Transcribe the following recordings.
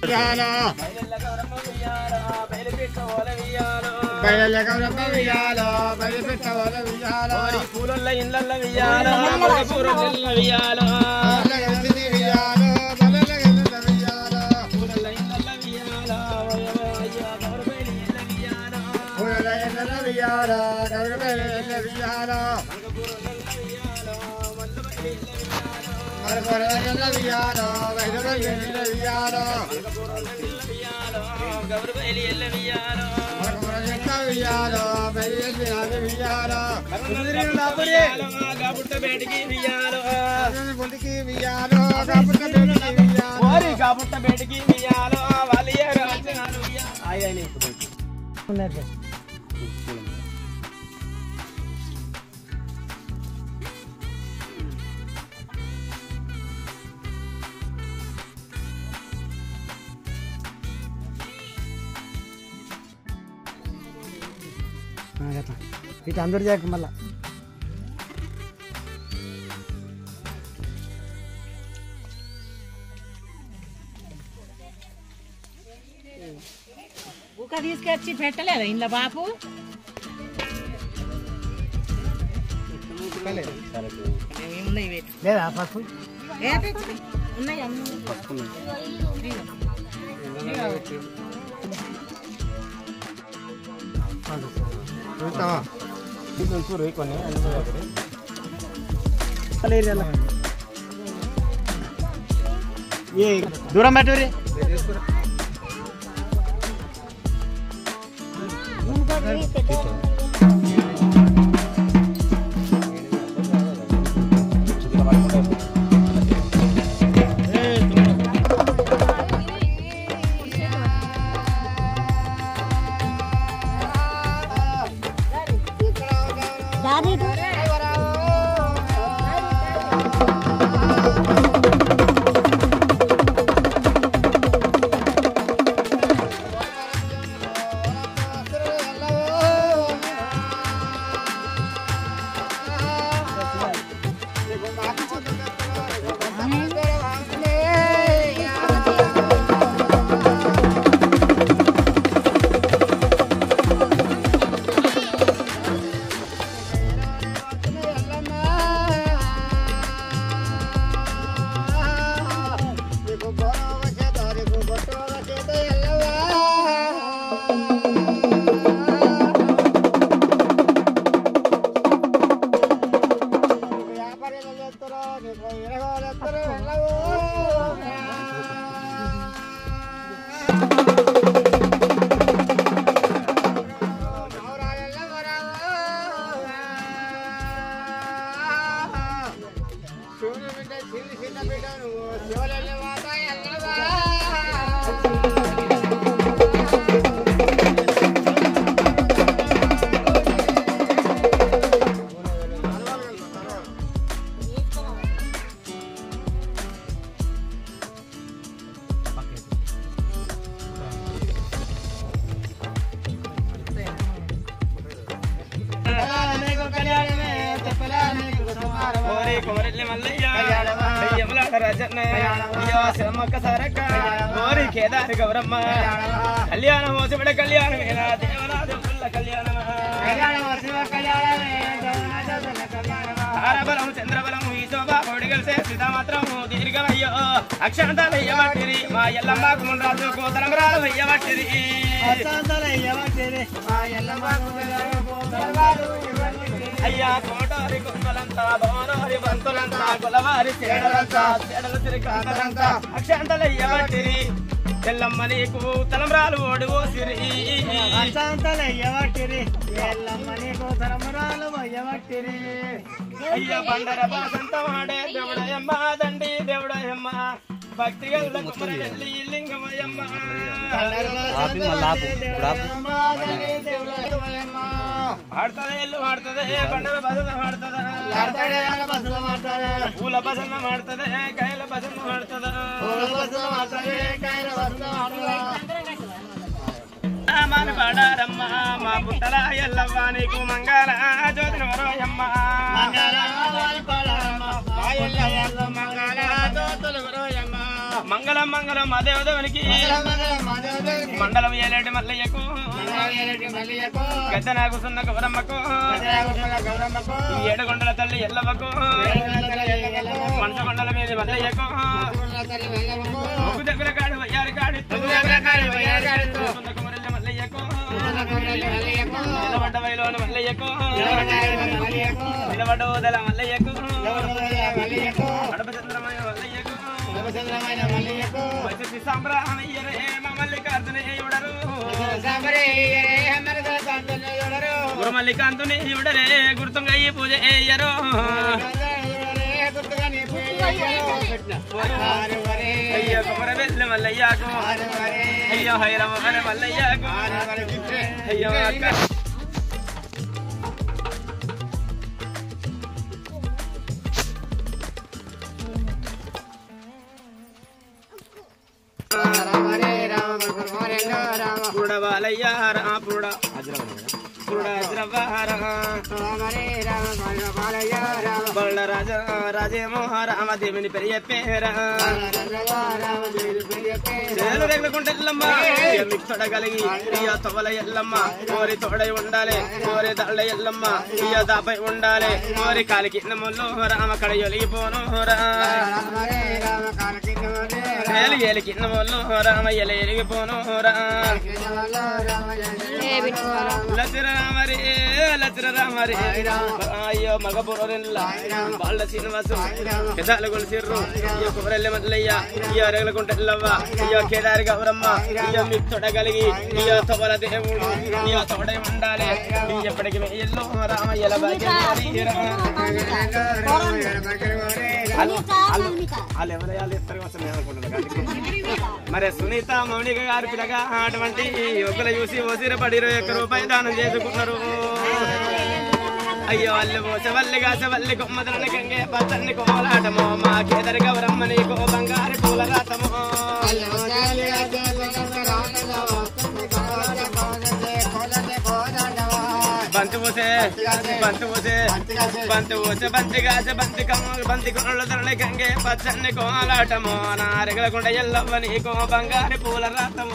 ఉయ్యాలో బయలెల్ల గౌరమ్మ ఉయ్యాలో బయలు పెట్ట ఓల ఉయ్యాలో బయలు గౌరమ్మ ఉయ్యాలో బయలు పెట్ట ఓల ఉయ్యాలో ఓరి పూలల్ల ఇళ్ళల్ల ఉయ్యాలో పూరల్ల ఉయ్యాలో బయలు ఉయ్యాలో బయలు ఉయ్యాలో పూలల్ల ఇళ్ళల్ల ఉయ్యాలో అయ్యా గౌర బయలు ఇళ్ళ ఉయ్యాలో పూల ఎన్నెల ఉయ్యాలో గౌరమ్మ ఉయ్యాలో మరొక ఎన్నెల ఉయ్యాలో బయలు ఉయ్యాలో గౌర బయలు ఇళ్ళ ఉయ్యాలో మరొక ఎన్నెల ఉయ్యాలో బయలు ఉయ్యాలో కాబుట్ట బేటికి ఉయ్యాలో ముందుకి ఉయ్యాలో కాపుట్ట బేటికి ఉయ్యాలో ఓరి కాబుట్ట బేటికి ఉయ్యాలో వాళ్ళు ఏ రాజ్యాలు ఉయ్యాలో ఇటు అందరు చేయక మళ్ళా ఊక తీసుకొచ్చి పెట్టలేదు ఇంట్లో బాపు ఏమున్నాయి పెట్టు లేదా పసుపు ఏ పెట్టు. ఉన్నాయి అన్నీ ఇదిగో. చూస్తావా ఏ దూరం పెట్టు ఓరి కోరెల్లి మల్లయ్య దయ్యములాట రాజన్న అయ్యో శ్రమక్క సారక్క ఓరి కేదారి గౌరమ్మ కళ్యాణం మోసపడ కళ్యాణం ఏనా దేవలా దేవుళ్ళ కళ్యాణం తారబలం చంద్రబలం ఈ శోభ కొడిగలిసే సీతామాత్రము దీర్ఘమయ్యో అక్షాంతాలు వెయ్యబట్టిరి మా ఎల్లమ్మకు ముండ్రాజు కోతలం రాలు వెయ్యబట్టిరి అయ్యా కోటారి కొంగలంతా భవనారి బంతులంతా కులవారి చేడలంతా చేడల తిరిగంతా అక్షాంతలు వెయ్యబట్టిరి ఎల్లమ్మ నీకు తలంబ్రాలు ఓడి ఓసిరి అయ్య బండర బాసంత వాడే దేవుడయమ్మ దండి దేవుడయమ్మ భక్తి గల్ల కుమరల్లి లింగమయమ్మ ఆడుతుంది ఎల్లు ఆడుతుంది బండల బసన ఆడుతుందా పూల బసన ఆడుతుంది కాయల బసన ఆడుతుందా మన పాడారమ్మ మా పుట్టల ఎల్లవ్వ నీకు మంగళ జ్యోతిని వరోయమ్మ మంగళ మంగళం మంగళం మా దేవదేవునికి మండలం ఏలేటి మల్లయ్యకు గద్ద నాకు సున్న గౌరమ్మకు ఈ ఏడుగొండల తల్లి ఎల్లమ్మకు పంచగొండల మీద మల్లయ్యకు ముగ్గు దగ్గర కాడు వయ్యారి కాడి సున్న కుమరెల్లి మల్లయ్యకు నిలబడ్డ వైలోని మల్లయ్యకు నిలబడ్డ ఓదల మల్లయ్యకు కడప చంద్రమయ మల్లయ్యకు వైసీ సాంబ్రాహ్మయ్యరే మల్లికార్జునే యుడరు గురు మల్లికాంతుని యుడరే గుర్తుంగా ఈ పూజ ఏయరు అయ్యో కుమర వెళ్ళి మల్లయ్యకు అయ్యో హైరవ మల్లయ్యకు అయ్యో అక్క పుడవాలయ్య రా పుడ పుడ ద్రవహార బళ్ళ రాజ రాజేమో రామదేవుని పెరియ పేర చేలు రెగలకుంటే ఎల్లమ్మ మీకు తొడగలిగి ఇయ తొవల ఎల్లమ్మ కోరి తోడై ఉండాలి కోరి దళ్ళ ఎల్లమ్మ ఇయ దాపై ఉండాలి కోరి కాలికి నమ్ములు రామ కడ ఎలిగిపోను రా ఏలి ఎలికి నమ్ములు రామ ఎల ఎలిగిపోను రా లచర రామరి లచర రామరి అయ్యో మగ బుర్రెల్ల వాళ్ళ శ్రీనివాసు పెదాలు కొలిసిర్రు అయ్యో కుమరెల్లి మల్లయ్య అయ్యో రెగలకుంట ఎల్లవ్వ అయ్యో కేదారి గౌరమ్మ అయ్యో మీకు తొడగలిగి అయ్యో తొవల దేవుడు అయ్యో తోడై ఉండాలి నీ ఎప్పటికి ఎల్లో రామయ్యల వాళ్ళు ఎవరయ్యా ఇద్దరు వస్తుంది అనుకుంటున్నారు మరి సునీత మౌనిక గారు పిల్లగా అటువంటి యువకులు చూసి ఓసిర పడి ఇరవై ఒక్క రూపాయి దానం చేసుకున్నారు అయ్యో అల్లు మోసవల్లి కాసవల్లి కొమ్మదలని గంగే పచ్చని కోలాటమో మా కేదరి గౌరమ్మని కో బంగారు పూల రాతమో బంతి ఊసే బంతి ఊసే బంతి ఊసే బంతి కాస బంతి కమ్మ బంతి కొనల ధరని గంగే పచ్చని కోలాటమో నా రెగలకుండ ఎల్లవ్వ నీకో బంగారు పూల రాతమో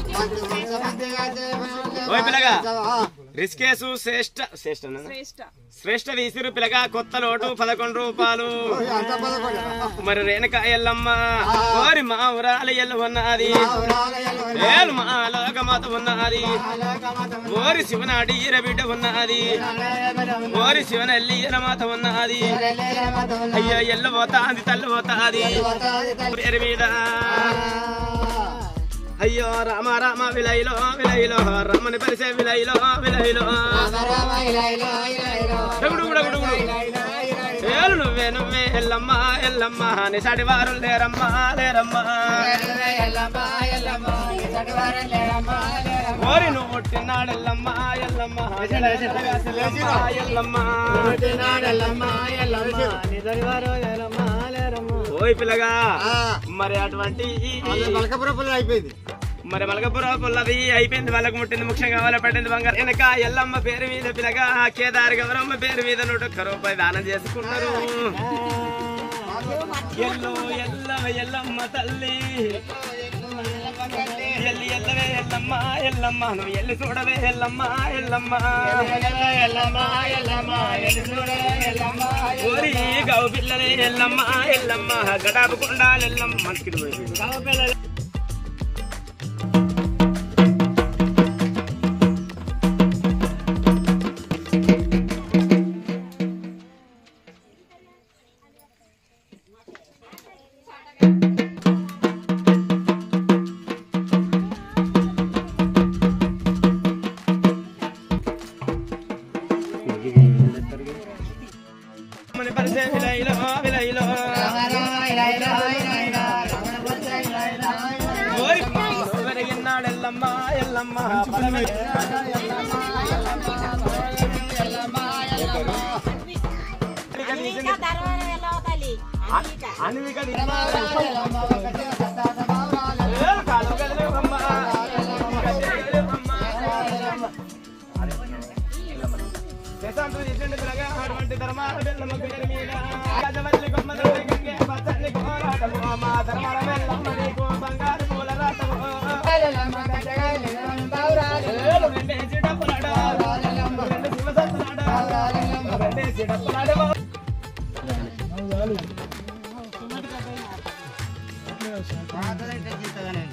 ఓయ్ పిల్లగా రిస్కేసు శ్రేష్ట శ్రేష్ట శ్రేష్ట వీసిరు పిల్లగా కొత్త లోటు పదకొండు రూపాయలు మరి రేణుక ఎల్లమ్మ ఓరి మా ఊరాలు ఎల్లు ఉన్నది ఏలు మా లోకమాత ఉన్నది ఓరి శివనాడి ఈర బిడ్డ ఉన్నది ఓరి శివనల్లి ఈరమాత ఉన్నది అయ్యో ఎల్లు పోతాది తల్లు పోతాది పేరు మీద అయ్యో రామ రామ విలైలో విలైలో రమ్మని పరిసే విలైలో విలైలో డగుడు డగుడు ఏలు నువ్వే నువ్వే ఎల్లమ్మ ఎల్లమ్మ నిసాటి వారు లేరమ్మా లేరమ్మా ఓరి నువ్వు పుట్టినాడు ఎల్లమ్మ ఎల్లమ్మ ఎల్లమ్మ ఓయ్ పిల్లగా మరి అటువంటి అయిపోయింది మరి మలకపుర పుల్లది అయిపోయింది వాళ్ళకు ముట్టింది ముఖ్యంగా వాళ్ళ పట్టింది బంగారు వెనక ఎల్లమ్మ పేరు మీద పిల్లగా కేదారి గౌరమ్మ పేరు మీద నూట ఒక్క రూపాయి దానం చేసుకున్నారు ఎల్లు ఎల్లవ ఎల్లమ్మ తల్లి ఎల్లి ఎల్లవే ఎల్లమ్మ ఎల్లమ్మ నువ్వు ఎల్లి చూడవే ఎల్లమ్మ ఎల్లమ్మ ఓరి గౌ పిల్లలే ఎల్లమ్మ ఎల్లమ్మ గడాపు కొండాలు ఎల్లమ్మ మనకి మన పరిసే విలైలో విలైలో ఓరి పెరిగిన్నాడు ఎల్లమ్మ ఎల్లమ్మ పరమే ఇంకా ధర్మవరం వెళ్ళవతల్లి అన్నిక అన్విక కాలు కదిలేవమ్మ కదిలేవమ్మ ప్రశాంతం చేసిండు పిల్లగా అటువంటి ధర్మాల బెల్లమ్మ పేరు మీద గజవల్లి కొమ్మ దొడ్డి గంగే పచ్చని కోరాటము మా ధర్మాల బెల్లమ్మ నీకు పాతదైతే గీతగానే